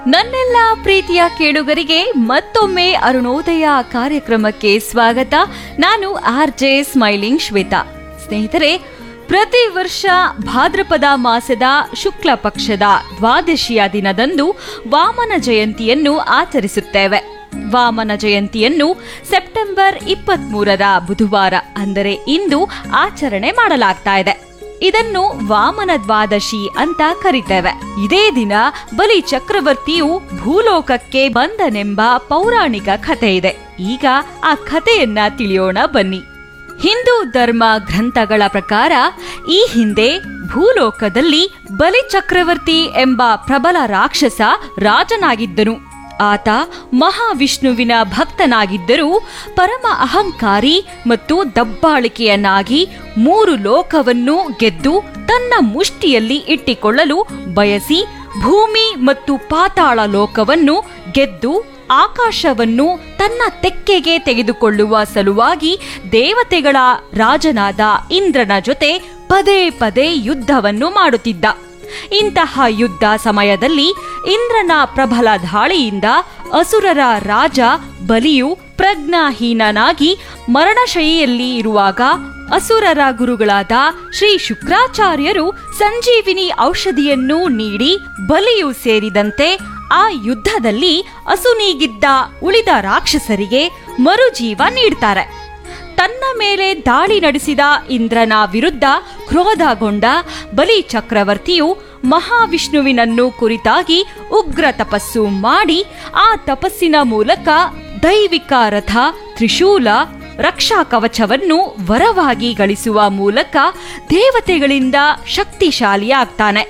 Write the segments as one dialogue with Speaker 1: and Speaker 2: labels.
Speaker 1: ನನ್ನೆಲ್ಲ ಪ್ರೀತಿಯ ಕೇಳುಗರಿಗೆ ಮತ್ತೊಮ್ಮೆ ಅರುಣೋದಯ ಕಾರ್ಯಕ್ರಮಕ್ಕೆ ಸ್ವಾಗತ ನಾನು ಆರ್ ಜೆ ಸ್ಮೈಲಿಂಗ್ ಶ್ವೇತಾ ಸ್ನೇಹಿತರೆ ಪ್ರತಿ ವರ್ಷ ಭಾದ್ರಪದ ಮಾಸದ ಶುಕ್ಲ ಪಕ್ಷದ ದ್ವಾದಶಿಯ ದಿನದಂದು ವಾಮನ ಜಯಂತಿಯನ್ನು ಆಚರಿಸುತ್ತೇವೆ ವಾಮನ ಜಯಂತಿಯನ್ನು ಸೆಪ್ಟೆಂಬರ್ ಇಪ್ಪತ್ಮೂರರ ಬುಧವಾರ ಅಂದರೆ ಇಂದು ಆಚರಣೆ ಮಾಡಲಾಗ್ತಾ ಇದೆ ಇದನ್ನು ವಾಮನ ದ್ವಾದಶಿ ಅಂತ ಕರಿತೇವೆ ಇದೇ ದಿನ ಬಲಿ ಚಕ್ರವರ್ತಿಯು ಭೂಲೋಕಕ್ಕೆ ಬಂದನೆಂಬ ಪೌರಾಣಿಕ ಕಥೆ ಇದೆ ಈಗ ಆ ಕಥೆಯನ್ನ ತಿಳಿಯೋಣ ಬನ್ನಿ ಹಿಂದೂ ಧರ್ಮ ಗ್ರಂಥಗಳ ಪ್ರಕಾರ ಈ ಹಿಂದೆ ಭೂಲೋಕದಲ್ಲಿ ಬಲಿ ಚಕ್ರವರ್ತಿ ಎಂಬ ಪ್ರಬಲ ರಾಕ್ಷಸ ರಾಜನಾಗಿದ್ದನು ಆತ ಮಹಾವಿಷ್ಣುವಿನ ಭಕ್ತನಾಗಿದ್ದರೂ ಪರಮ ಅಹಂಕಾರಿ ಮತ್ತು ದಬ್ಬಾಳಿಕೆಯನ್ನಾಗಿ ಮೂರು ಲೋಕವನ್ನು ಗೆದ್ದು ತನ್ನ ಮುಷ್ಟಿಯಲ್ಲಿ ಇಟ್ಟಿಕೊಳ್ಳಲು ಬಯಸಿ ಭೂಮಿ ಮತ್ತು ಪಾತಾಳ ಲೋಕವನ್ನು ಗೆದ್ದು ಆಕಾಶವನ್ನು ತನ್ನ ತೆಕ್ಕೆಗೆ ತೆಗೆದುಕೊಳ್ಳುವ ಸಲುವಾಗಿ ದೇವತೆಗಳ ರಾಜನಾದ ಇಂದ್ರನ ಜೊತೆ ಪದೇ ಪದೇ ಯುದ್ಧವನ್ನು ಮಾಡುತ್ತಿದ್ದ ಇಂತಹ ಯುದ್ಧ ಸಮಯದಲ್ಲಿ ಇಂದ್ರನ ಪ್ರಬಲ ಧಾಳಿಯಿಂದ ಅಸುರರ ರಾಜ ಬಲಿಯು ಪ್ರಜ್ಞಾಹೀನನಾಗಿ ಮರಣಶೈಲಿಯಲ್ಲಿ ಇರುವಾಗ ಅಸುರರ ಗುರುಗಳಾದ ಶ್ರೀ ಶುಕ್ರಾಚಾರ್ಯರು ಸಂಜೀವಿನಿ ಔಷಧಿಯನ್ನು ನೀಡಿ ಬಲಿಯು ಸೇರಿದಂತೆ ಆ ಯುದ್ಧದಲ್ಲಿ ಅಸುನೀಗಿದ್ದ ಉಳಿದ ರಾಕ್ಷಸರಿಗೆ ಮರುಜೀವ ನೀಡ್ತಾರೆ ತನ್ನ ಮೇಲೆ ದಾಳಿ ನಡೆಸಿದ ಇಂದ್ರನ ವಿರುದ್ಧ ಕ್ರೋಧಗೊಂಡ ಬಲಿ ಚಕ್ರವರ್ತಿಯು ಮಹಾವಿಷ್ಣುವಿನನ್ನು ಕುರಿತಾಗಿ ಉಗ್ರ ತಪಸ್ಸು ಮಾಡಿ ಆ ತಪಸ್ಸಿನ ಮೂಲಕ ದೈವಿಕ ರಥ ತ್ರಿಶೂಲ ರಕ್ಷಾ ಕವಚವನ್ನು ವರವಾಗಿ ಗಳಿಸುವ ಮೂಲಕ ದೇವತೆಗಳಿಂದ ಶಕ್ತಿಶಾಲಿಯಾಗ್ತಾನೆ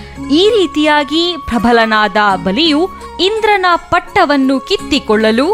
Speaker 1: ಈ ರೀತಿಯಾಗಿ ಪ್ರಬಲನಾದ ಬಲಿಯು ಇಂದ್ರನ ಪಟ್ಟವನ್ನು ಕಿತ್ತಿಕೊಳ್ಳಲು